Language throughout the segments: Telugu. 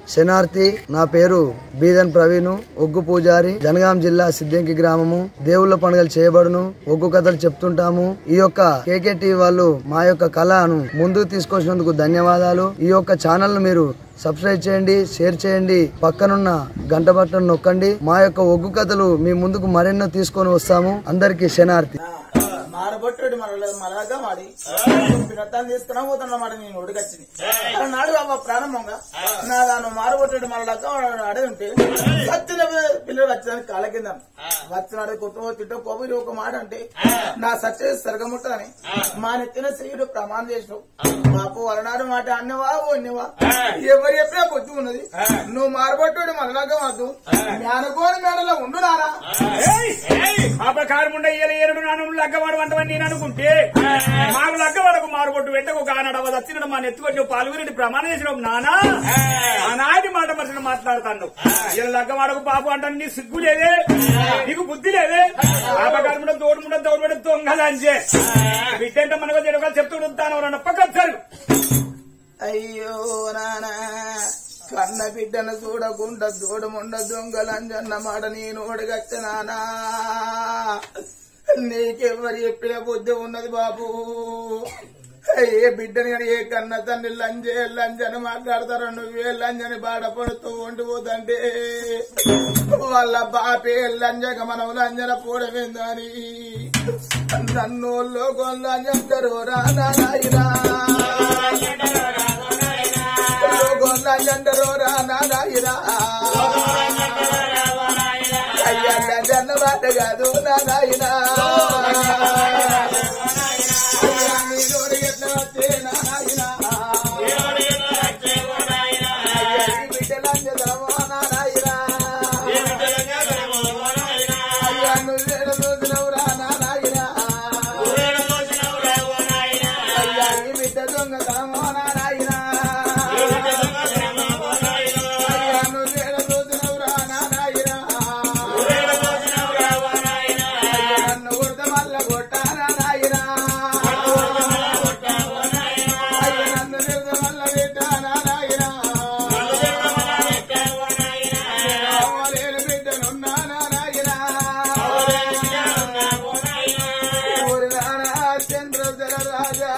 శనార్థి నా పేరు బీదన్ ప్రవీణ్ ఒగ్గు పూజారి జనగాం జిల్లా సిద్దంకి గ్రామము దేవుళ్ళ పండుగలు చేయబడును ఒగ్గు కథలు చెప్తుంటాము ఈ యొక్క కేకేటి వాళ్ళు మా యొక్క కళను ముందుకు తీసుకొచ్చినందుకు ధన్యవాదాలు ఈ యొక్క ఛానల్ ను మీరు సబ్స్క్రైబ్ చేయండి షేర్ చేయండి పక్కనున్న గంట బట్టను నొక్కండి మా యొక్క ఒగ్గు కథలు మీ ముందుకు మరెన్నో తీసుకొని వస్తాము అందరికీ శనార్థి మారబొట్టుడు మన మలగా మాడి రత్తాన్ని తీసుకున్నా పోతున్నమాట నేను ఉడికొచ్చింది నాడు అవ్వ ప్రారంభంగా నా దాన్ని మారబొట్టుడు మళ్ళాక అడవి ఉంటే వచ్చిన పిల్లలు వచ్చేదానికి కాళ్ళ కింద వచ్చినాడు కుటుంబం తిట్టో కోపి ఒక మాట అంటే నా సత్య సరగముట్టదని మా నెత్తిన శ్రీయుడు ప్రమాణం చేసినావు మాకు వలనాడు మాట అన్నవా ఓన్యవా ఎవరు చెప్పినా పొద్దు ఉన్నది నువ్వు మారబొట్టుడు మళ్ళాగా వద్దు జ్ఞానకోని మేడలో ఉండు నారా అపకారం ఉండ ఏడు నాను లగ్గవాడు వంటవని నేను అనుకుంటే మాకు లగ్గవాడకు మారుబొట్టు వెంటకు ఒక ఆనాడు అవ్వదు వచ్చిన మా నెత్తుకొచ్చి పాల్గొని ప్రమాణం చేసిన నానా ఆనాటి మాట మనుషులు మాట్లాడుతాను ఇలా లగ్గవాడకు పాపు అంటాను నీ సిగ్గు లేదే నీకు బుద్ధి లేదే అపకారం ఉండ తోడు ముండ తోడు పెట్టి దొంగలంచే బిడ్డ అంటే మనకు జరగాలి చెప్తుంటాను నన్ను పక్కచ్చారు అయ్యో నానా కన్న బిడ్డను చూడకుండా దూడముండ దొంగలంజన్న మాట నేను ఒడగచ్చ నానా నీకెవరు చెప్పిన బుద్ధి ఉన్నది బాబు ఏ బిడ్డని కానీ ఏ కన్న తండ్రి లంజే లంజని మాట్లాడతారో నువ్వే లంజని బాధపడుతూ ఉండిపోతుంటే వాళ్ళ బాపే లంజక మనం లంజన పోవడమేందని నన్ను లోకం లంజంటారు రానా నాయనా గొల్లందరూ రానాయిరా అయ్యా జన్న బాట కాదు నాయనా మీరు ఎట్లా వచ్చే నాయనా బిడ్డలందరూ నాయనా అయ్యా నువ్వు రోజులవు రానాయిరా అయ్యా ఈ బిడ్డ దొంగ తమో నాయనా అయ్యా నువ్వు ఏడు రోజులవు రానాయిరా అయ్యా నన్ను కొడత మల్ల కొట్టారా నాయనా అయ్యా నన్ను నిలద మల్ల పెట్టారా నాయనా నేను బిడ్డనున్నానా నాయనా ఊరి నానా చంద్రధర రాజా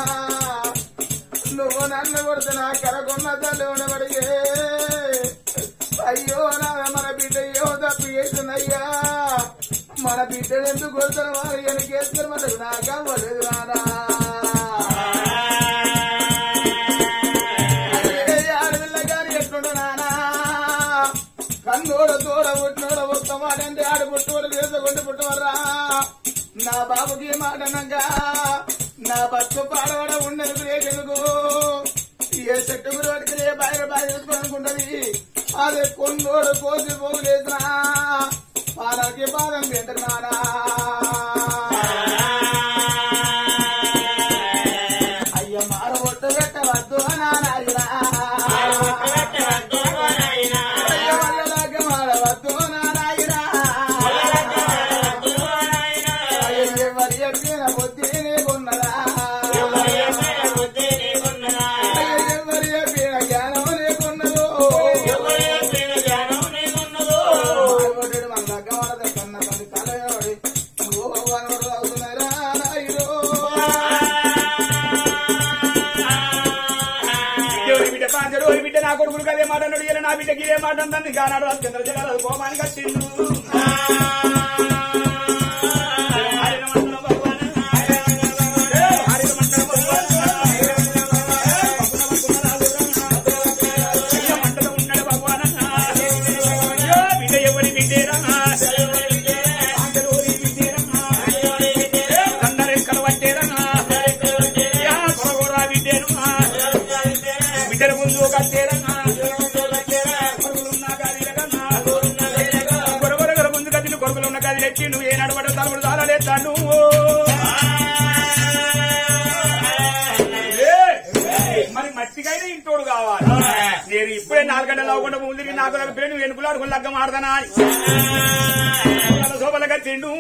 నువ్వు నన్ను కొడుతు నా కరకున్న తల్లి పడిగే అయ్యో నా మన బిడ్డ ఏమో తప్పు చేస్తున్నాయ్యా మన బిడ్డను ఎందుకు కొడుతున్న వారు వెనకేసుకుని మనకు నాకవ్వలేదు నానా అయ్యే ఆడపిల్ల గాని ఎట్లుండు నానా కన్నోడ తోడ పుట్టినోడ ఉత్తమాడంటే ఆడ పుట్టుకోడు వేసుకుంటూ పుట్టవరా నా బాబుకి ఈ మాట అనగా నా బతుకు పాడవడ ఉండదు రేగెలుగు ఏ చెట్టు గురికి ఏ బాయిల బాయి అనుకుంటది అదే కొన్నోడు కోసి పోగులేసిన పాలకి పాదం పెట్టనారా అయ్య మారబొట్టు పెట్టవద్దు నాయనా అయ్య వల్లలాగా మారవద్దు నాయనా అయ్య ఎవరి చెప్పిన బుద్ధి నీకున్నదా అయ్య ఎవరి చెప్పిన జ్ఞానం నీకున్నదో మారబొట్టుడు మన దగ్గర వాళ్ళ కన్న తల్లి తలయోడి నువ్వు భగవానుడు అవుతున్నారా నాయుడు ఎవరి బిడ్డ పాంచడు ఓరి బిడ్డ నా కొడుకులు కదే మాట అన్నాడు ఇలా నా బిడ్డకి ఇదే మాట అందని కానాడు అది చంద్ర జగన్ కోపానికి వచ్చిండు హరిన మంత్రం భగవాన్. హరిన మంత్రం భగవాన్. అయ్య మంటలో ఉన్నాడు భగవాన్. అయ్యో బిడ్డ ఎవరి బిడ్డేరా పాంచడు ఓరి బిడ్డేరా కందరెక్కలు పట్టేరా యా కొరగోరా బిడ్డేరు బిడ్డల ముందు కట్టేరన్నా కొరగొరగల ముందు కదిలి కొడుకులు ఉన్న కదిలి ఎచ్చి నువ్వు ఏ నడబడ తలముడు తాళలేస్తాను మరి మట్టికైనా ఇంటోడు కావాలి నేను ఇప్పుడే నాలుగు గంటలు అవ్వకుండా ముందు నాకు దగ్గర పిల్లలు నువ్వు ఎన్నుకులు అడుగులు లగ్గం ఆడదానా శోభలగా తిండు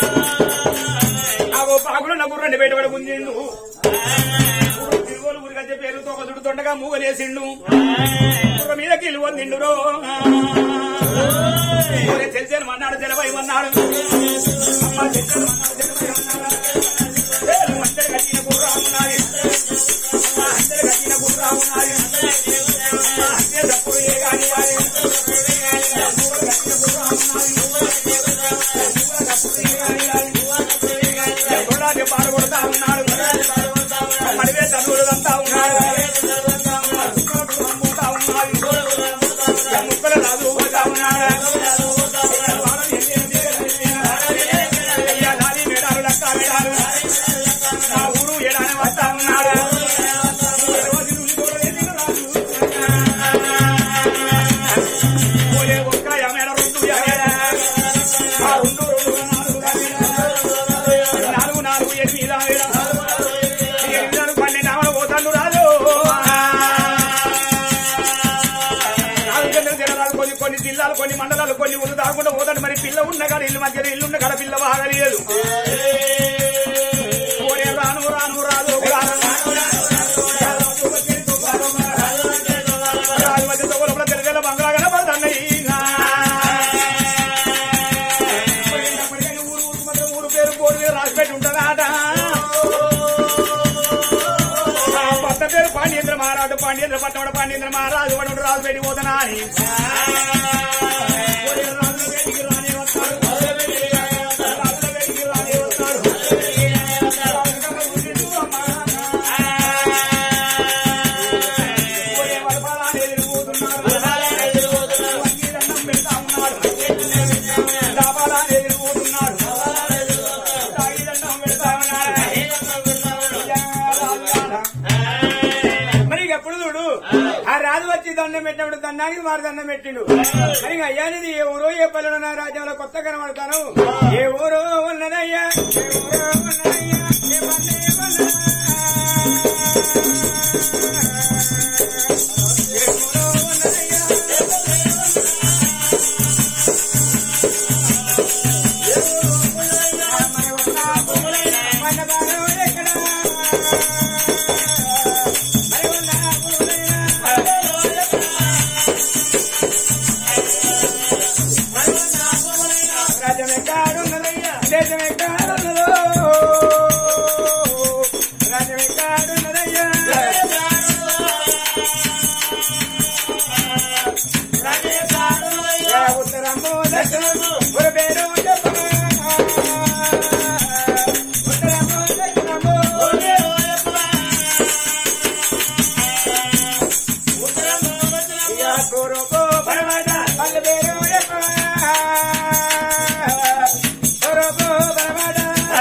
ఆ పాకులు నా గుర్రండి బయటపడి గుంజిండు తిరుగోలు ఊరిగా అయితే పేరుతో ఒకదుడు తొండగా మూగలేసిండు గుర్ర మీద కిలు వందిండురో తెలిసాను అన్నాడు జలవై అన్నాడు అమ్మ తెలిసాను అందరు కట్టిన గుర్రా ఉన్నది అమ్మ అందరు కట్టిన గుర్రా ఉన్నది అమ్మ అంతే తప్పుడు ఏ గాని వాడి. అందరు కట్టిన గుర్రా ఉన్నది. తప్పుడు ఏ గాని వాడి. గుర్రాన్ని పాల్గొడతా ఉన్నాడు మడివే తనుడు అంతా ఉన్నాడు అమ్ముతా ఉన్నాడు ముక్కలు రాదు పోతా ఉన్నాడు లారీ మేడాలు లక్క మేడాలు నా ఊరు ఏడానే వస్తా ఉన్నాడు పోలే ఒక్క యమేడ రెండు యమేడ ఆ రెండు రెండు నాలుగు యమేడ. నాలుగు నాలుగు ఎనిమిది యమేడ. ఎనిమిది నాలుగు పన్నెండు ఆమె పోతాడు రాదు నాలుగు గంటల జనాలు కొన్ని కొన్ని జిల్లాలు కొన్ని మండలాలు కొన్ని ఊరు దాకుండా పోతాడు మరి పిల్ల ఉన్న కాడ ఇల్లు మధ్యలో ఇల్లు ఉన్న కాడ పిల్ల బాగలేదు పోలే రాను రాను రాదు రాను రాజు మధ్య తోగల తెరగల బంగ్లా కనబడుతున్నాయి ఊరు ఊరు మధ్య ఊరు పేరు కోరు పేరు రాసిపెట్టి ఉంటుందాట ఆ భర్త పేరు పాండ్యేంద్ర మహారాజు పాండ్యేంద్ర పట్టణ పాండ్యేంద్ర మహారాజు వాడు రాజు పెట్టి పోతున్నా అని ఒరే రాజుల వేడికి రాని వస్తాడు. రాజుల వేడికి రాని వస్తాడు. రాజుల ఊరిని అమ్మా. ఒరే వరపాలని ఎదిరిపోతున్నాడు. వంగిరన్నం పెడతా ఉన్నాడు. దాబాలని ఎదిరిపోతున్నాడు. తాగిదన్నం పెడతా ఉన్నాడు. మరి ఇక ఎప్పుడు చూడు ఆ రాజు వచ్చి దండం పెట్టినప్పుడు దండానికి వారు దండం పెట్టిండు మరి ఇక అయ్యానిది ఏ ఊరో ఏ పల్లెలో నా రాజ్యంలో కొత్త కనబడతాను ఏ ఊరో ఉన్నదయ్యా ఏ ఊరో ఉన్నదయ్యా ఏ పల్లె ఏ పల్లె. ఏ ఊరో ఉన్నదయ్యా, ఏ పల్లె ఏ పల్లె. మన బాలో ఎక్కడా? మరి ఉన్న ఊరైనా రాజ్యం ఎక్కడున్నదయ్యా దేశం ఎక్కడున్నదో రాజ్యం ఎక్కడున్నదయ్యా ఏ ఉత్తరము దక్షిణము ఒక పేరు చెప్పగా ఉత్తరము దక్షిణము ఇక తూర్పు పడమట వాళ్ళ పేరు చెప్పగా తూర్పు పడమట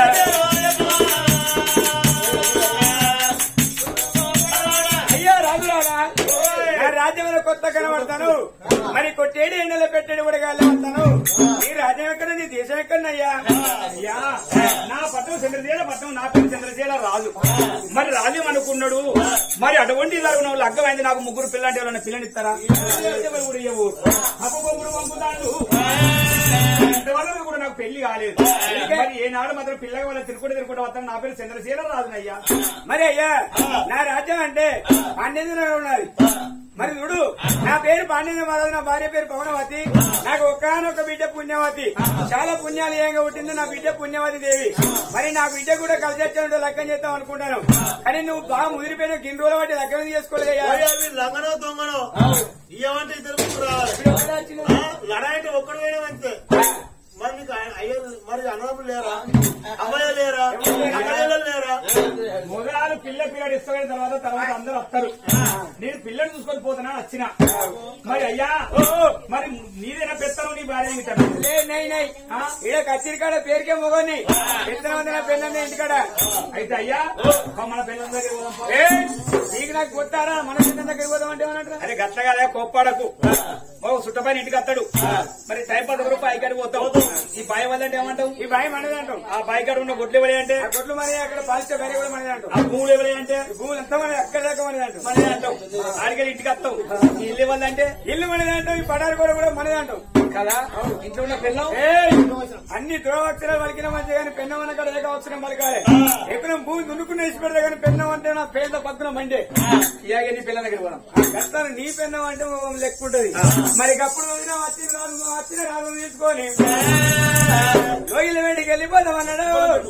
అయ్యో రాజులారా నా రాజ్యంలో కొత్త కనబడతాను మరి కొట్టేడు ఎండలో పెట్టేడు కూడా వస్తాను ఈ రాజ్యం ఎక్కడ నీ దేశం ఎక్కడనయ్యా అయ్యా నా పట్టణం చంద్రశీల పట్టణం నా పేరు చంద్రశీల రాజు మరి రాజ్యం అనుకున్నాడు మరి అటువంటి జరుగున లగ్గమైంది నాకు ముగ్గురు పిల్లంటే ఎవరైనా పిల్లనిస్తారా ఎవరు కూడా ఇవ్వవు అప్పు బొమ్ముడు పంపుతాడు ఇంతవరకు కూడా నాకు పెళ్లి కాలేదు మరి ఏనాడు మాత్రం పిల్లగా వాళ్ళ తిరుకుంటే తిరుకుంటూ వస్తాను నా పేరు చంద్రశీల రాజునయ్యా మరి అయ్యా నా రాజ్యం అంటే పాండ్యేంద్ర ఉన్నది మరి చూడు నా పేరు పాండ్యేంద్ర మహారాజు నా భార్య పేరు పవనవతి నాకు ఒక్కనొక్క బిడ్డ పుణ్యవతి చాలా పుణ్యాలు ఏంగా పుట్టింది నా బిడ్డ పుణ్యవతి దేవి మరి నా బిడ్డ కూడా కలిసి వచ్చానంటే లగ్గం చేద్దాం అనుకుంటాను కానీ నువ్వు బాగా ముదిరిపోయిన గిన్ని రోజుల బట్టి లగ్గం చేసుకోలేదయ్యా లంగనో దొంగనో ఇవ్వమంటే ఇద్దరు ముగ్గురు రావాలి ఆ, లడాయి ఒక్కడు వేయడం అంతే మరి నీకు ఆయన- అయ్యో మరి అన్నదమ్ములు లేరా అమ్మాయి లేరా అక్కడేళ్ళు లేరా మొదలాలు పిల్ల పిల్లడు ఇష్టమైన తర్వాత తర్వాత అందరూ వస్తారు నేను పిల్లని చూసుకొని పోతున్నా వచ్చిన మరి అయ్యా మరి నీదేనా పెత్తనం నీ భార్య ఏంటన్నా? లే, నై నై ఈడ కచ్చిరి కాడ పేరుకే మొగని పెద్దన పెళ్ళ ఇంటికాడ అయితే అయ్యా మన పిల్లల దగ్గర పోదాం పో. ఏ, నీకు నాకు కొట్టారా మన చిన్న దగ్గర పోదాం అంటే ఏమన్నట్రా అరే గట్ల కదా కోప్పాడకు ఓ సుట్టపైన ఇంటికి వస్తాడు మరి టైం పది రూపాయలు పైకాడి పోతావు ఈ బాయ్ వల్ల అంటే ఏమంటావు ఈ భయం మనది అంటాం ఆ బాయికాడ ఉన్న గొడ్లు ఎవరి అంటే ఆ కొట్లు మరి అక్కడ పాలిస్తే వేరే కూడా మనది అంటాం ఆ భూములు ఎవరి అంటే ఈ భూములు ఎంత మనది అక్కడ దాకా మనది అంటాం మనదే అంటావు ఆడికెళ్ళి ఇంటికి వస్తావు ఈ ఇల్లు వల్ల అంటే ఇల్లు మనది అంటాం ఈ పడారు కూడా కూడా మనది అంటాం కదా ఇంట్లో ఉన్న పిల్లం అన్ని ద్రోవక్షరాలు పలికిన మంచి కానీ పెన్నం అన్న కూడా ఏకవసరం పలకాలి ఎకరం భూమి దున్నుకుని వేసి పెడతా కానీ పెన్నం అంటే నా పేద పక్కన మండే ఇలాగ నీ పిల్లల దగ్గర పోదాం కష్టాలు నీ పెన్నం అంటే లెక్క ఉంటది మరి అప్పుడు వచ్చిన వచ్చిన రాజు వచ్చిన రాజు తీసుకొని లోగిల వేడికి వెళ్ళిపోదాం అన్నాడు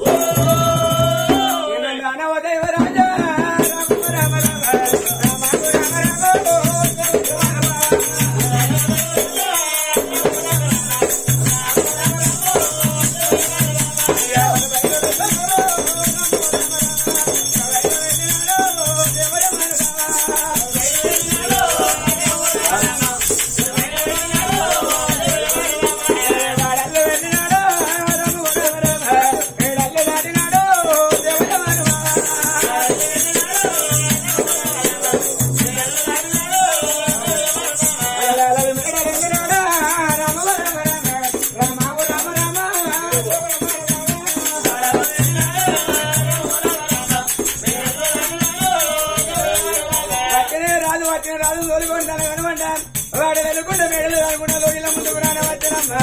ఏమన్నా అనవదేవ రాజా రామ రామ రామ రామ రామ రామ వచ్చినే రాజు వచ్చిన రాజు తోలుకుంటాను కనుమంటాను వాడు వెలుకుంటే మేడలు కాకుండా లోగిల ముందుకు రాని వచ్చినమ్మా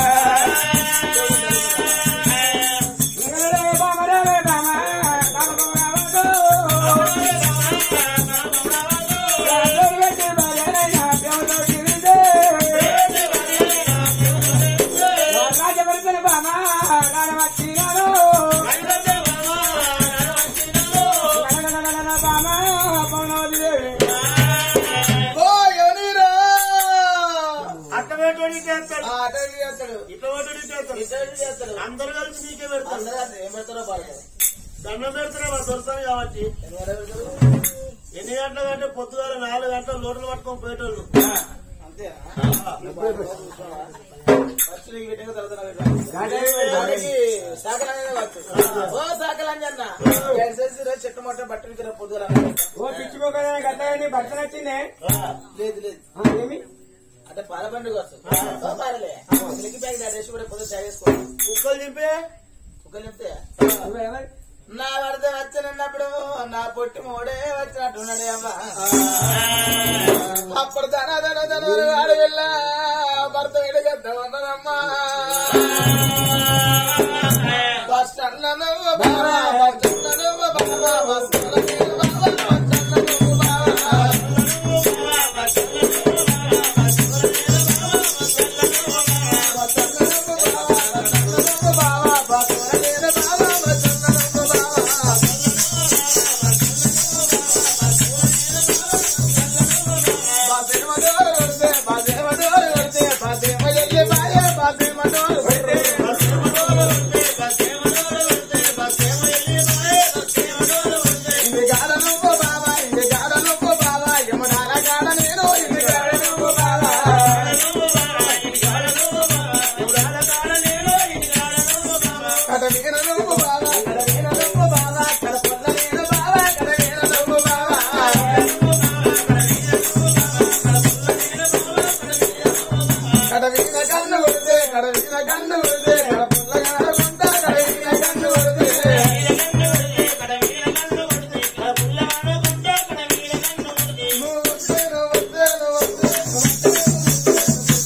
రాజవర్తన బామా వచ్చినారు బామా పౌనవతి దేవి ఓ ఎవరిరా అట్టవేటోడి చేస్తాడు ఆ అటవీ చేస్తాడు ఇట్టవేటోడి చేస్తాడు ఇతరుడు చేస్తాడు అందరు కలిసి నీకే పెడతారు అందరూ అంతే, ఏం పెడతారో పాడతారు దండం పెడుతున్నా వాళ్ళు దొరుకుతారు కాబట్టి ఎన్ని గంటలు పెడతారు? ఎన్ని గంటల కంటే పొద్దుగాల నాలుగు గంటలు లోటలు పట్టుకొని పోయేటోళ్ళు ఖర్చులు ఈ విధంగా తరుగుతున్నారు. వాడికి శాఖలు అనేది వచ్చు. ఓ శాఖలు అని అన్న ఎక్సైజ్ రోజు చెట్టు మొట్ట బట్టలు ఇక్కడ పొద్దుగా ఓ పిచ్చి మొక్కలు గట్లని బట్ట నచ్చిందే లేదు లేదు ఆ, ఏమి అంటే పాల పండుగ వస్తుంది ఓ పాలలే మిల్క్ ప్యాకెట్ అడ్రస్ కూడా పొద్దు తాగేసుకోండి కుక్కలు దింపే కుక్కలు చెప్తే నువ్వు ఎవరు? నా వరద వచ్చనన్నప్పుడు నా పొట్టి మోడే వచ్చినట్టున్నాడే అమ్మా అప్పుడు తన తన తన అడవిల్ల భర్త ఎడగద్ద ఉన్నదమ్మా ఫస్ట్ అన్న నువ్వు బావా ఫస్ట్ అన్న నువ్వు బావా ఫస్ట్ అన్న నువ్వు బావా ఫస్ట్ అన్న నువ్వు బావా ఫస్ట్ అన్న నువ్వు బావా ఫస్ట్ అన్న నువ్వు బావా ఫస్ట్ అన్న నేను బావా ఫస్ట్ అన్న నువ్వు బావా కడవిన కన్ను కొడితే కడవిన కన్ను కొడితే కడపుల్ల కాడకుంటా కడవిన కన్ను కొడితే నువ్వు వస్తే నువ్వు వస్తే నువ్వు వస్తే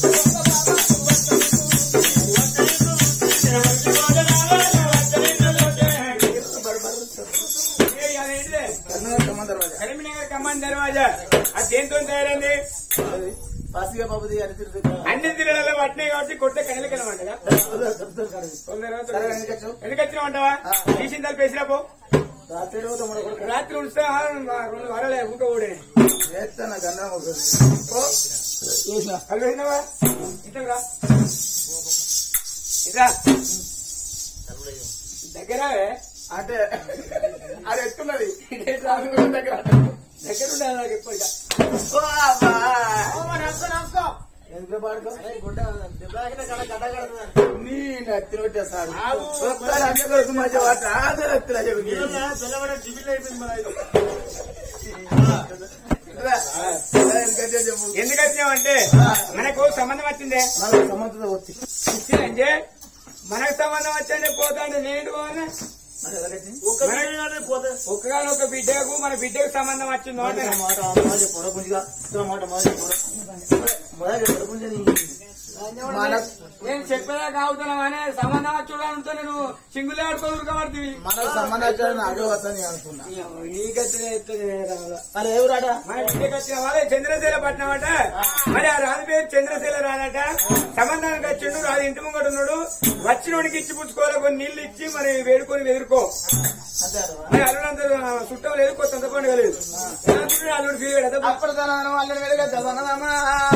ఏ, అదేంటిదే? కరీంనగర్ కమాన్ దర్వాజా అది దేంతో తయారైంది పాసిగా బాబుది అని తిరుగుతుంది అన్ని జిల్లాలలో పట్టినాయి కాబట్టి కొట్టే కనీలకి వెళ్ళమంటగా ఎందుకు వచ్చినామంటావా తీసిన తలుపు వేసిరాపో రాత్రి రోజు మూడు కొడుకు రాత్రి ఉంచుతా ఆ, రెండు వారాలే ఊక ఊడే చేస్తాను గండం అవుతుంది చూసిన కళ్ళు వేసినావా ఇట్లా రా ఇట్లా దగ్గర అంటే అది ఎత్తున్నది దగ్గర దగ్గర ఉండాలి నాకు ఎప్పుడు ఇక. ఎందుకు పాడుకో నీ నెత్తి పెట్టేస్తాడు ఆగు. ఒకసారి అన్ని కొడుకు మధ్య వాటి ఆదు ఎత్తున చెప్పి తెల్లబడే జిబిల్ అయిపోయింది మన ఇది. చెప్పు ఎందుకు వచ్చినావంటే మనకు సంబంధం వచ్చిందే నాకు సమంతతో వచ్చి ఇచ్చిందంటే మనకు సంబంధం వచ్చిందే పోతాంటే నేను పోనా మరి ఎలాగైతే ఒక్క బిడ్డ కానీ పోతే ఒక్కగానొక్క బిడ్డకు మన బిడ్డకు సంబంధం వచ్చిందో అంటే మాట మాట పొడపుంజిగా మాట మాట మొదలు పొడపుంజని మన నేను చెప్పేదాకా అవుతున్నామనే సంబంధం చూడాలంటే నేను సింగులే ఆడుకోదు కాబట్టి మన సంబంధాలు నాకే వస్తుంది అనుకున్నా నీకైతే మరి ఎవరాట మన ఇంటికి వచ్చిన వాళ్ళే చంద్రశీల పట్నం అట మరి ఆ రాజు పేరు చంద్రశీల రాదట సంబంధానికి వచ్చిండు రాజు ఇంటి ముంగట ఉన్నాడు వచ్చినోడికి ఇచ్చి పుచ్చుకోవాలి కొన్ని నీళ్లు ఇచ్చి మరి వేడుకొని ఎదుర్కో అంతే మరి అల్లుడంతా చుట్టం లేదు కొత్త పండుగ లేదు ఏమంటున్నాడు అల్లుడు ఫీల్ కదా అప్పుడు తన వాళ్ళని వెలుగా చదవనదమ్మా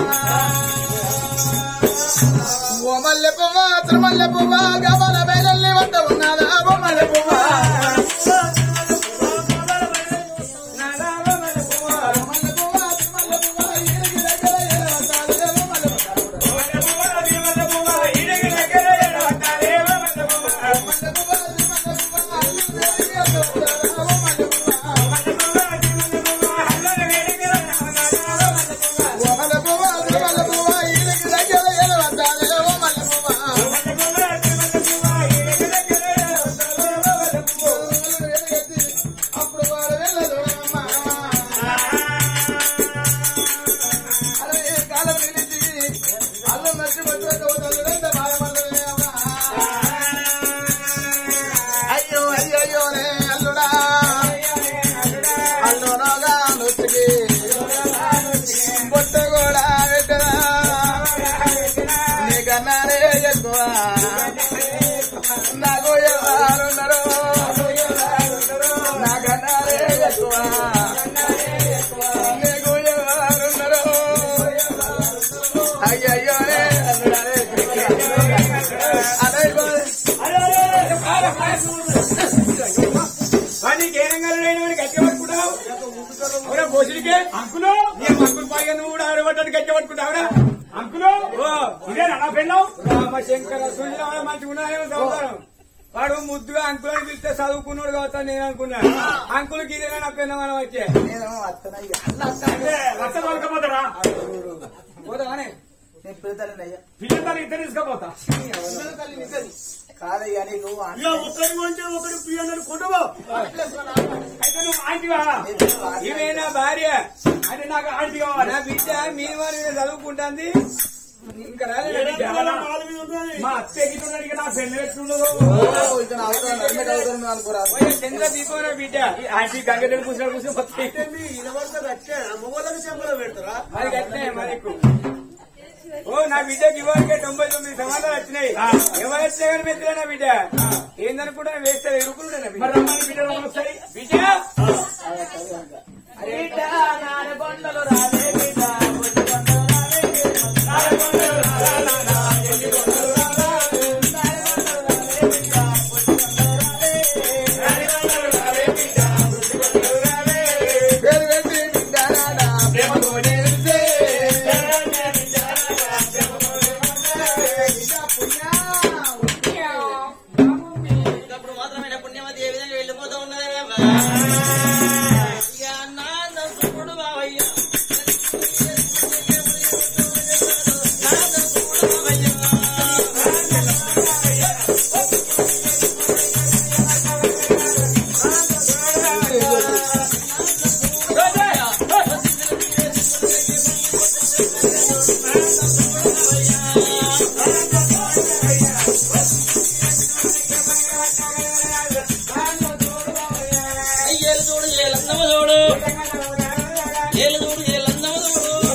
ఓ మల్లె పువ్వ తిరుమల్లె పువ్వ గమల వేలల్లి వంట ఉన్నదా ఓ మల్లె పువ్వ మల్లె పువ్వ తిరుమల్లె పువ్వ ఈడికి దగ్గర ఏడవతాలే ఓ మల్లె పువ్వ. మల్లె పువ్వ తిరుమల్లె పువ్వ ఈడికి దగ్గర వస్తాలే ఓ మల్లె పువ్వ. ఓ మల్లె పువ్వ తిరుమల్లె పువ్వ ఈడికి దగ్గర ఏడవతాలే ఓ మల్లె పువ్వ. అప్పుడు వాడు వెళ్ళదు అమ్మా అరే కాలం పిలిచి అల్లు నచ్చి వచ్చేట అయ్యో అయ్యో అయ్యో రే అల్లుడా అల్లుడోగా నొచ్చికి బొట్టు కూడా పెట్టరా నీకన్నానే ఎక్కువ నాకు ఎవరున్నారు నాకన్నానే ఎక్కువ నీకు ఎవరున్నారు అయ్యయ్యో రే అల్లుడా రే అదే వాడికి ఏ రంగాలు లేని వాడికి గట్టి పట్టుకుంటావు అవునా భోజుడికే అంకులు నేను అంకులు పైగా నువ్వు కూడా ఆడబడ్డానికి గట్టి పట్టుకుంటావురా అంకులు ఓ ఇదే నా పెళ్ళావు రామశంకర సూర్యరామ మంచిగా ఉన్నాయేమో సంవత్సరం వాడు ముద్దుగా అంకులు అని పిలిస్తే చదువుకున్నాడు కావచ్చా నేను అనుకున్నా అంకులకి ఇదేనా నా పెళ్ళం మనం వచ్చే నేను వస్తానయ్యా లక్ష దొరకపోతారా పోతావానే నేను పిల్లతల్లినయ్యా పిల్లలు ఇద్దరు తీసుకపోతా పిల్లతల్లి నిజది కాదయ్యా నీకు ఇక ఒకటి కొంటే ఒకటి పిల్లలు కొట్టవా అయితే నువ్వు ఆంటీవా ఇవే నా భార్య అంటే నాకు ఆంటీ కావాలి నా బిడ్డ మీ వారి మీద చదువుకుంటుంది ఇంకా రాలేదు బిడ్డ. పాలు మీద ఉంటుంది మా అత్తయ్యకి ఉన్నాడు ఇక నా పెళ్ళి ఎట్లుండదు ఇక్కడ అవుతాను నమ్మిక అవుతాను అనుకోరా పోయి చంద్ర దీపం నా బిడ్డ ఈ ఆంటీ గంగ కూర్చొని కూర్చొని వస్తాయి నిలబడతారు అట్టే మగవాళ్ళకి చెంపలు పెడతారా మరి కట్టినాయి మనకు ఓ నా బిడ్డకి ఇవ్వడానికి తొంభై తొమ్మిది సమాధానాలు వచ్చినాయి ఎవరు వచ్చినా కానీ మెత్తలే నా బిడ్డ ఏందనుకుంటా వేస్తే ఎరుకుంటా నా బిడ్డ మరి రమ్మని బిడ్డలు వస్తాయి బిడ్డ అరే బిడ్డ నానగొండలు రాలే బిడ్డ పేరు పెట్టి బిడ్డారా ప్రేమతో నేర్పితే అప్పుడు మాత్రమే పుణ్యవతి ఏ విధంగా వెళ్ళిపోతూ ఉన్నదే ఇక నాన్న చూడు బావయ్య ఏలు చూడు ఏలన్నమ చూడు ఏలు చూడు ఏలన్నమ చూడు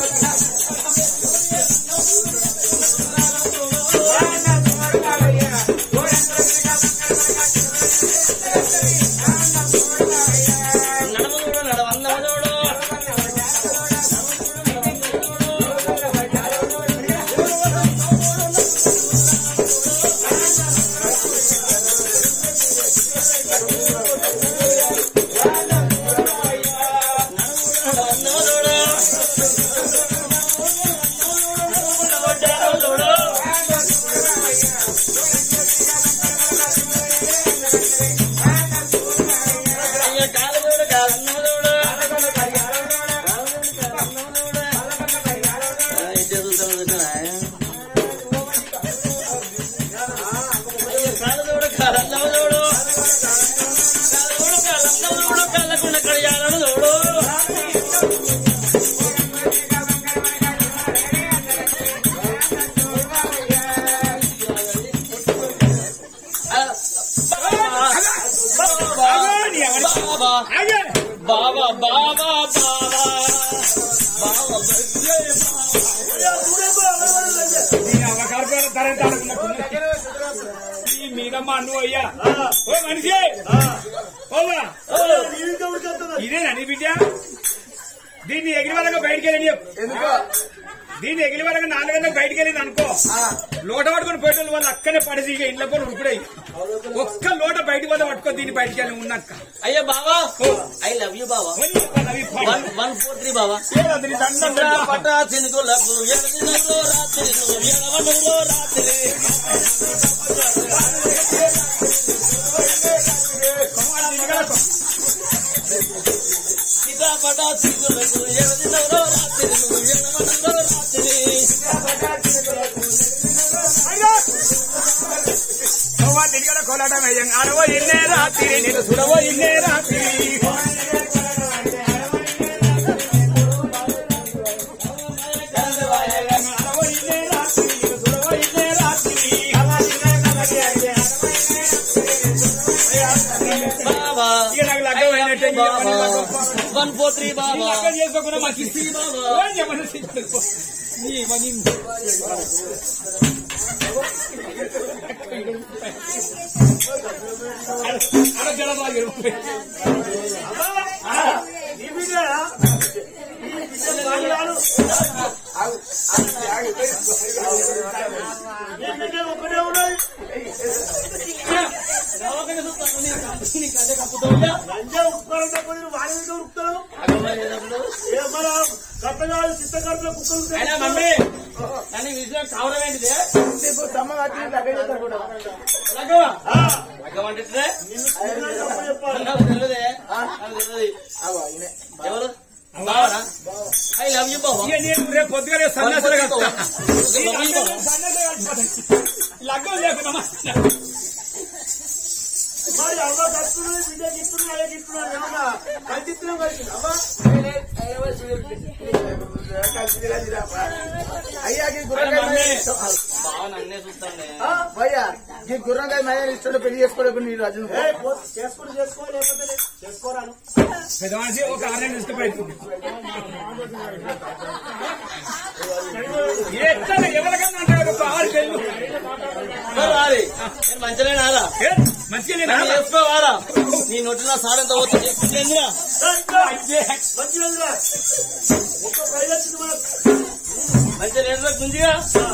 నడమ చూడు నడవన్నమ చూడు నడవన్నమ చూడు నడవన్నమ చూడు అయ్య కాలు చూడు కాలన్నమ చూడు ఇట్టే చూస్తాను చూసావా? అయ్య కాలు చూడు కాలన్నమ చూడు కాలు చూడు కాలన్నమ చూడు కళ్ళకున్న కడియాలను చూడు బాబా ఆగే. బాబా బాబా బాబా ఈ అవకాశాలు తరంత ఆడుకున్నట్టున్నది. ఈ మీదమ్మ అన్ను అయ్యా ఓ మనిషి ఓవా నీళ్ళకి ఉడికేస్తున్నా ఇదేనా నీ బిడ్డ దీన్ని ఎగిరి వరకు బయటికి వెళ్ళి ఎందుకో దీన్ని ఎగిరి వరకు నాలుగైనా బయటికి వెళ్ళింది అనుకో లోట పట్టుకుని పోయేటోళ్ళు వాళ్ళు అక్కనే పడేసి ఇక ఇంట్లో కూడా ఉరుకుడై ఒక్క లోట బయటికి పోతే పట్టుకో దీన్ని బయటికి వెళ్ళి ఉన్నాక అయ్యా బాబా ఐ లవ్ యూ బాబా వన్ వన్ ఫోర్ త్రీ బాబా పట చినుకులకు ఎడదినలో రాత్రి ఎడవడంలో రాత్రి సీతాపట చినుకులకు ఎడదినలో రాత్రి ఎడవడంలో రాత్రి కోలాటం అడవో ఇన్నే రాత్రి నేను సుడవో ఇన్నే రాత్రి అడవో ఇన్నే రాత్రి నేను సుడవో ఇన్నే రాత్రి బాబా ఇక నాకు లగ్గం అయినట్టే ఇక పని లగ్గం. వన్ ఫోర్ త్రీ బాబా లగ్గం చేసుకోకుండా మంచి బాబా ఓ చెప్పండి సిగ్గు. నీ మని అడ జలబాగి నీ బిడ్డరా? నీ బిడ్డ బాగున్నాడు. నీ బిడ్డ ఒక్కడే ఉన్నది లంజా ఉప్పుకోవడం తప్ప నేను వాడి మీద ఉరుకుతాను ఏ మన కట్టగాలు చిత్తకర్తల కుక్కలు అయినా మమ్మీ నన్ను విజయం కావడం ఏంటిదే ఇప్పుడు సమ్మ కట్టి దగ్గర చేస్తారు కూడా లగ్గవా లగ్గం అంటే నిన్ను తప్ప చెప్పాలి నాకు తెలియదే నాకు తెలియదు అగో ఈయనే. ఎవరు బావనా ఐ లవ్ యూ బావ ఇక నేను రేపు పొద్దుగా సన్యాసులు కలుస్తా మమ్మీ బావ సన్యాసులు కలిసిపోతాను లగ్గం లేకుండా మరి అవ్వ కట్టుకున్నది బిడ్డ గిట్టున్నా అయ్య గిట్టున్నాడు ఏమన్నా కట్టిస్తున్నాం కలిసి అవ్వ అయ్యా ఈ గుర్రంకాయ మమ్మీ. మయ్య- బావ నన్నే చూస్తానే ఆ, భయ్యా ఈ గుర్రంకాయ మయ్య ఇష్టం పెళ్లి చేసుకోలేదు నీ రాజు ఏ, పో, చేసుకుని చేసుకో లేకపోతే లేదు. చేసుకోరాను పెద్ద మనిషి ఒక ఆన్లైన్ ఇష్టపడుతుంది ఎట్లా ఎవరికన్నా అంటారు కావాలి చెల్లు రాలి నేను మంచిగా నారా ఏ, మంచిగా నేను నన్ను చేసుకోవాలా నీ నోటి నా సారంతో పోతే చేసుకుంటేందిరా మంచిగా ఒక ప్రైవేట్ సినిమా మంచిగా లేదు గుంజిగా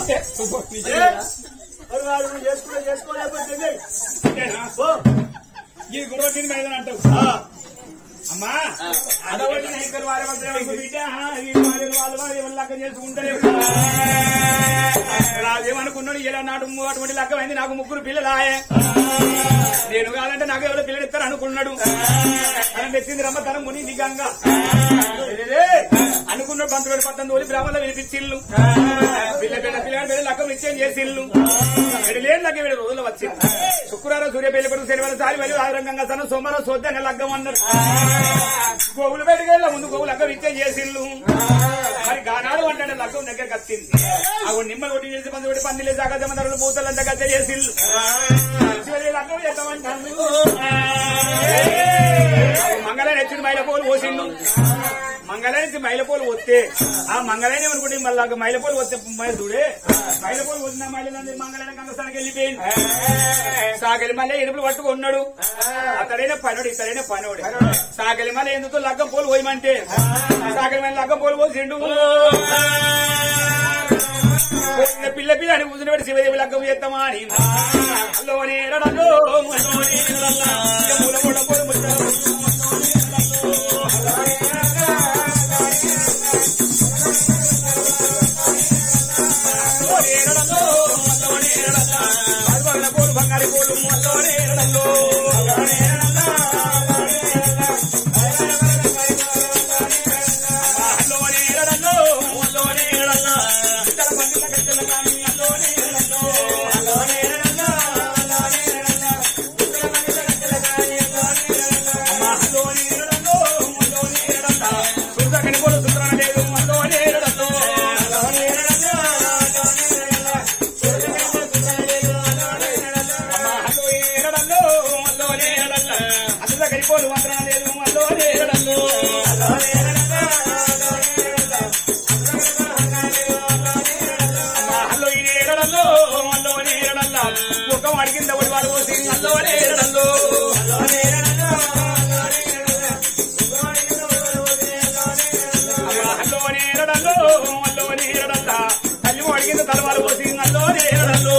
మరి వాడు నువ్వు చేసుకుంటే చేసుకోలేకపోతే చెయ్యి. పో. ఈ గుర్రం తిని మీద అంటావు అమ్మా అదొకటి నా ఇద్దరు వారి మధ్య ఒక బిడ్డ ఈ వాళ్ళు వాళ్ళు వాళ్ళు ఎవరు లగ్గం చేసుకుంటారు రాజేమనుకున్నాడు ఇలా నాటు అటువంటి లగ్గం అయింది నాకు ముగ్గురు పిల్లలాయే నేను కాదంటే నాకు ఎవరో పిల్లలు ఇస్తారు అనుకున్నాడు తనం తెచ్చింది రమ్మ తనం ముని దిగంగా అనుకున్నాడు పంతులు పట్టం తోలి బ్రాహ్మణ వినిపించిల్లు పిల్ల పిల్ల పిల్లగాడు పిల్లలు లగ్గం నిశ్చయం చేసిల్లు లేని లగ్గం ఏడు రోజులు వచ్చింది శుక్రవారం సూర్య పెళ్లి పడుకు శనివారం సారి వెళ్ళి ఆరంగంగా సన్న సోమవారం సోద్దంగా లగ్గం అన్నారు గోవులు బయటకెళ్ళ ముందు గోవులు లగ్గం ఇచ్చే చేసిల్లు మరి గానాడు అంటే లగ్గం దగ్గరకు వచ్చింది అవి నిమ్మలు కొట్టి చేసి మంది కొట్టి పందిలే సాగా జమదరులు పూతలు అంతా గచ్చ చేసిల్లు చివరి లగ్గం చేద్దామంటాను మంగళాన్ని ఎచ్చిన మైలపోలు పోసిండు మంగళానికి మైలపోలు వస్తే ఆ మంగళాన్ని అనుకుంటే మళ్ళీ మైలపోలు వస్తే చూడే మైలపోలు వదిన మైలందరూ మంగళానికి కంగస్థానికి వెళ్ళిపోయింది సాగలి మళ్ళీ ఎడుపులు పట్టుకున్నాడు అతడైన పనుడు ఇతడైన పనుడు సాగలి మళ్ళీ ఎందుకు లగ్గం పోలు పోయమంటే సాగలి మళ్ళీ లగ్గం పోలు పోసిండు పోయిన పిల్ల పిల్ల అని కూర్చుని పెట్టి శివదేవి లగ్గం చేద్దామా అని అల్లోనే రడలో, అల్లోనే రడల్లా, ఇక మూల మూల మూల ముచ్చట. అల్లోనే రడలో, అల్లోనే రడల్లా, అల్లోనే పోలు బంగారు పోలు అల్లోనే రడల్లో, అల్లోనే రడల్లా, అల్లోనే రడల్లో, అల్లోనే రడల్లా, ఇద్దరు పండిత గజ్జల కాని అల్లోనే రడల్లో, అల్లోనే రడల్లా, అల్లోనే రడల్లా, ఇద్దరు పండిత గజ్జల కాని అల్లోనే రడల్లా, అమ్మ అల్లోనే రడల్లో, అల్లోనే రడల్లా, సుందరకని పోలు సుందరన లేదు అల్లోనే రడల్లో, అల్లోనే రడల్లా, అల్లోనే రడల్లా, సుందరకని పోలు సుందరన లేదు అల్లోనే రడల్లా, అమ్మ అల్లోనే రడల్లో, ఒక్క అడిగింది ఒకటి వాళ్ళు పోసి అల్లో నేరడల్లో అల్లో నేరడల్లో అల్లో నేరడల్ల తల్లి అడిగింది తలవాలు పోసి అల్లో నేరడల్లో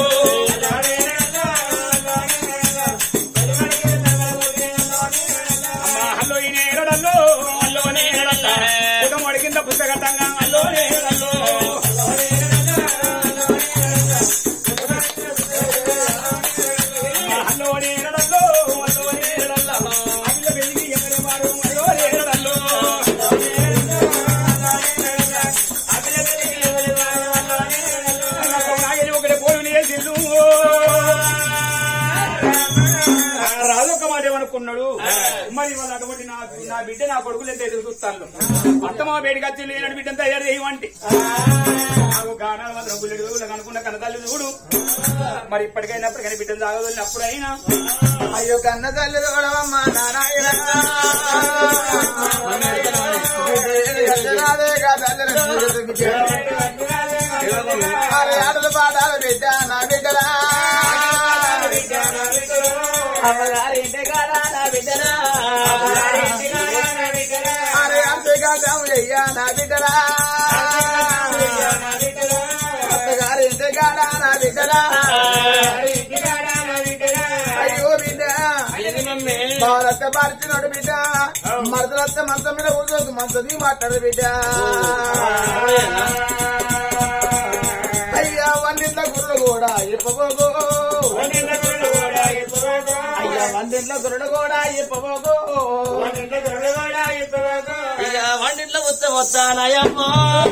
అల్లో ఈ నేరడల్లో అల్లో నేరడల్ల కుటుంబం అడిగింద పుస్తకట్టంగా అల్లో నేరడల్లో అల్లో నేరడల్లో అల్లో నేరడల్ల అల్ల వెలిగి ఎగరే వారు అల్లో నేరడల్లో నాగలి ఒకటి పోయి వేసిండు రాజు ఒక మాట ఏమనుకున్నాడు మరి వాళ్ళు అటువంటి నా నా బిడ్డ నా కొడుకులు ఎంత ఎదురు చూస్తాను అత్తమా వేడికి వచ్చి లేనని బిడ్డను తయారు చేయమంటే నాకు గానాలు మాత్రం గుల్లెడు అనుకున్న కనతల్లి చూడు మరి ఇప్పటికైనా కానీ బిడ్డను తాగదు అప్పుడైనా అయ్యో కన్న తల్లి తోడవమ్మ నారాయణ అరే ఆటలు పాడాలి బిడ్డ నా బిడ్డరా అమ్మగారి ఇంటి కాడ నా బిడ్డరా అరే అంతేకాదం అయ్యా నా బిడ్డరా అత్తగారి ఇంటి కాడ నా బిడ్డరా అయ్యో బిడ్డ భారత పార్చినాడు బిడ్డ మరదలత్త మంచం మీద కూర్చోదు మంచది మాట్లాడు బిడ్డ అయ్యా వందింట్ల గుర్రెలు కూడా ఇప్పబోగు అయ్యా వందింట్ల గుర్రెలు కూడా ఇప్పబోగు ఇక వంటింట్లో వస్తే వస్తానయ్యమ్మో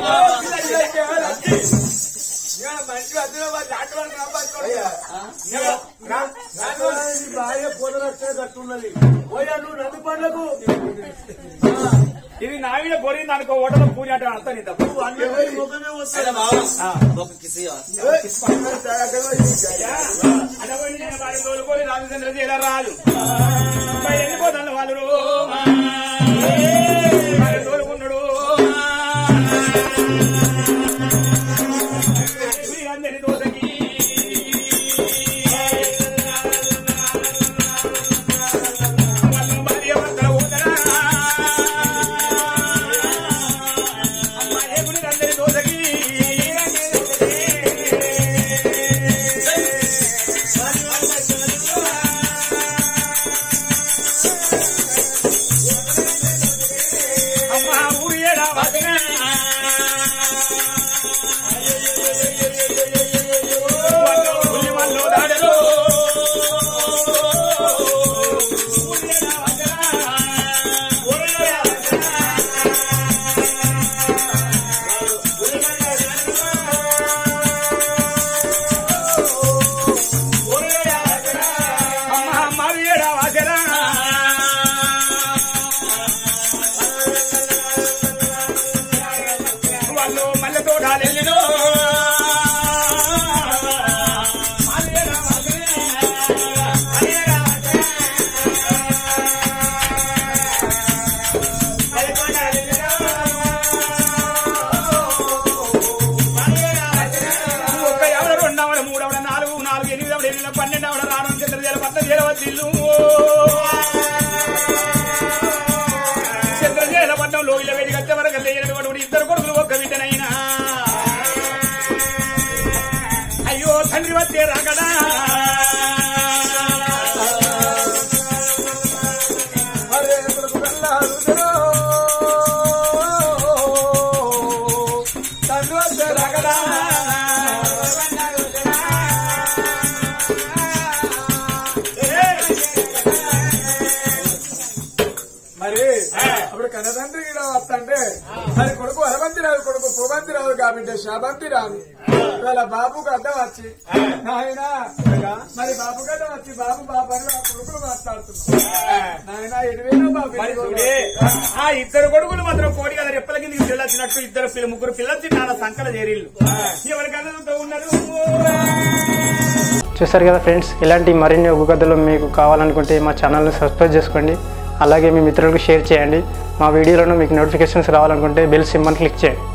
భార్య పూల రక్షణట్టున్నది పోయా నువ్వు నది పండ్లకు ఇది నా మీద కొరింది అనుకో ఓటలో పూజ అంటే అర్థం నీ తప్పు అందరి ముఖమే వస్తుంది అయితే బావ ఒక కిసి అడగండి నేను వారి తోలుకొని రామచంద్ర ఇలా రాదు మరి వెళ్ళిపోతాను వాళ్ళు వారి తోలుకున్నాడు అందరి దోసకి వాళ్ళు భార్య భర్తల ఊదరా. అమ్మ ఏగుడి అందరి దోసకి అమ్మ ఊరి ఏడా వదినా. వాళ్ళు ఉల్లి వాళ్ళు దాడరు. ఊరి ఏడా వదినా. ఊరి ఏడా వదినా. అమ్మ అమ్మ ఏడా వదినా. వాళ్ళు మల్లె తోడాలెల్లిలో ఒక్క ఎవడ రెండవడ మూడవడ నాలుగు నాలుగు ఎనిమిదవడ ఎనిమిది పన్నెండవడ రాను చంద్ర జల పట్ల జలవద్దిల్లు చంద్రజేల పట్నంలో ఇలా వేడి కట్టే వరకు లేనటువంటి ఇద్దరు కొడుకులు ఒక్క బిడ్డనైనా అయ్యో తండ్రి వచ్చే రాకడా అరే కొడుకు కల్లారుదరో. తండ్రి వచ్చే రాకడా. మరి అప్పుడు కన్నతండ్రి కూడా వస్తంటే మరి కొడుకు వరబంతి రాదు కొడుకు పోబంతి రాదు కాబట్టి శాబంతి రాదు వాళ్ళ బాబుకు అడ్డం వచ్చి నాయన మరి బాబు గడ్డం వచ్చి బాబు బాబు అని ఆ కొడుకులు మాట్లాడుతున్నాడు నాయన ఎటువైనా బాబు మరి చూడే ఆ ఇద్దరు కొడుకులు మాత్రం కోడి కదా రెప్పల కిందకి పిల్లొచ్చినట్టు ఇద్దరు పిల్ల ముగ్గురు పిల్లొచ్చి నాన్న సంకల చేరిల్లు ఎవరికన్నా ఉన్నారు చూసారు కదా ఫ్రెండ్స్ ఇలాంటి మరిన్ని ఒగ్గు కథలు మీకు కావాలనుకుంటే మా ఛానల్ని సబ్స్క్రైబ్ చేసుకోండి అలాగే మీ మిత్రులకు షేర్ చేయండి మా వీడియోలను మీకు నోటిఫికేషన్స్ రావాలనుకుంటే బెల్ సింబల్ క్లిక్ చేయండి